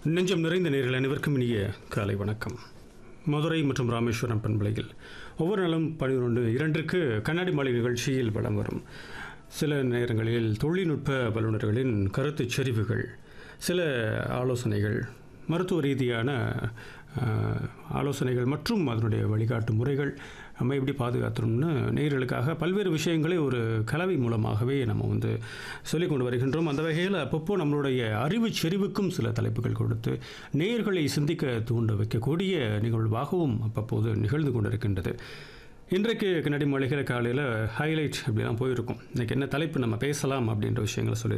நெஞ்சம் நிறைந்த நேரில் அனைவருக்கும் இனிய காலை வணக்கம் மதுரை மற்றும் ராமேஸ்வரம் பண்பலையில் ஒவ்வொரு நாளும் பனிரெண்டு இரண்டிற்கு கண்ணாடி மாலை நிகழ்ச்சியில் வலம் வரும் சில நேரங்களில் தொழில்நுட்ப வல்லுநர்களின் கருத்துச் செறிவுகள் சில ஆலோசனைகள் மருத்துவ ரீதியான அஹ், ஆலோசனைகள் மற்றும் அதனுடைய வழிகாட்டு முறைகள் நம்ம எப்படி பாதுகாத்துறோம்னு நேயர்களுக்காக பல்வேறு விஷயங்களை ஒரு கலவை மூலமாகவே நம்ம வந்து சொல்லிக் கொண்டு வருகின்றோம் அந்த வகையில் அப்பப்போ நம்மளுடைய அறிவு செறிவுக்கும் சில தலைப்புகள் கொடுத்து நேயர்களை சிந்திக்க தூண்ட வைக்கக்கூடிய நிகழ்வாகவும் அப்பப்போது நிகழ்ந்து கொண்டிருக்கின்றது இன்றைக்கு கண்ணாடி மாளிகை காலையில் ஹைலைட் அப்படிலாம் போயிருக்கும் இன்றைக்கி என்ன தலைப்பு நம்ம பேசலாம் அப்படின்ற விஷயங்களை சொல்லி